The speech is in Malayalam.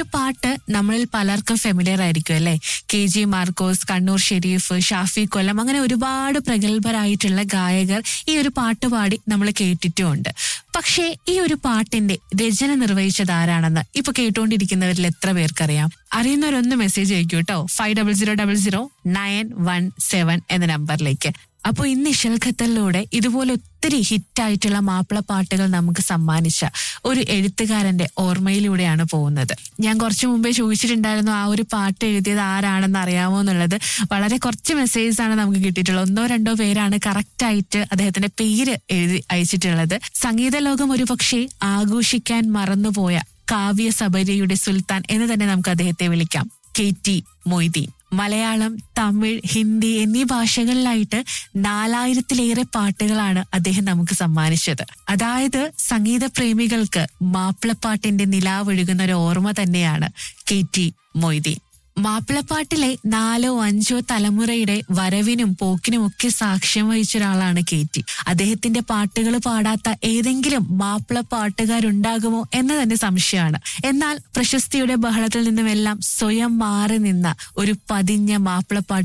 പാട്ട് നമ്മളിൽ പലർക്കും ഫെമിലിയർ ആയിരിക്കും അല്ലെ കെ ജി മാർക്കോസ് കണ്ണൂർ ഷെരീഫ് ഷാഫി കൊല്ലം അങ്ങനെ ഒരുപാട് പ്രഗത്ഭരായിട്ടുള്ള ഗായകർ ഈ ഒരു പാട്ട് പാടി നമ്മൾ കേട്ടിട്ടുമുണ്ട് പക്ഷേ ഈ ഒരു പാട്ടിന്റെ രചന നിർവഹിച്ചത് ആരാണെന്ന് ഇപ്പൊ കേട്ടുകൊണ്ടിരിക്കുന്നവരിൽ എത്ര പേർക്കറിയാം അറിയുന്നവരൊന്ന് മെസ്സേജ് അയക്കൂ കേട്ടോ five double zero double zero nine one seven എന്ന നമ്പറിലേക്ക് അപ്പോൾ ഇന്ന് ഇഷൽ ഖത്തറിലൂടെ ഇതുപോലെ ഒത്തിരി ഹിറ്റായിട്ടുള്ള മാപ്പിള പാട്ടുകൾ നമുക്ക് സമ്മാനിച്ച ഒരു എഴുത്തുകാരന്റെ ഓർമ്മയിലൂടെയാണ് പോകുന്നത് ഞാൻ കുറച്ചു മുമ്പേ ചോദിച്ചിട്ടുണ്ടായിരുന്നു ആ ഒരു പാട്ട് എഴുതിയത് ആരാണെന്ന് അറിയാമോ എന്നുള്ളത് വളരെ കുറച്ച് മെസ്സേജസ് ആണ് നമുക്ക് കിട്ടിയിട്ടുള്ളത് ഒന്നോ രണ്ടോ പേരാണ് കറക്റ്റ് ആയിട്ട് അദ്ദേഹത്തിന്റെ പേര് എഴുതി അയച്ചിട്ടുള്ളത് സംഗീത ലോകം ഒരുപക്ഷെ ആഘോഷിക്കാൻ മറന്നുപോയ കാവ്യ സബരിയുടെ സുൽത്താൻ എന്ന് തന്നെ നമുക്ക് അദ്ദേഹത്തെ വിളിക്കാം കെ ടി മൊയ്തീൻ മലയാളം തമിഴ് ഹിന്ദി എന്നീ ഭാഷകളിലായിട്ട് നാലായിരത്തിലേറെ പാട്ടുകളാണ് അദ്ദേഹം നമുക്ക് സമ്മാനിച്ചത് അതായത് സംഗീത പ്രേമികൾക്ക് മാപ്പിളപ്പാട്ടിന്റെ നിലാവൊഴുകുന്ന ഒരു ഓർമ്മ തന്നെയാണ് കെ ടി മൊയ്തീൻ മാപ്പിളപ്പാട്ടിലെ നാലോ അഞ്ചോ തലമുറയുടെ വരവിനും പോക്കിനും ഒക്കെ സാക്ഷ്യം വഹിച്ച ഒരാളാണ് കെ ടി അദ്ദേഹത്തിന്റെ പാട്ടുകൾ പാടാത്ത ഏതെങ്കിലും മാപ്പിള പാട്ടുകാരുണ്ടാകുമോ എന്ന് തന്നെ സംശയമാണ് എന്നാൽ പ്രശസ്തിയുടെ ബഹളത്തിൽ നിന്നുമെല്ലാം സ്വയം മാറി നിന്ന ഒരു പതിഞ്ഞ മാപ്പിളപ്പാട്ട്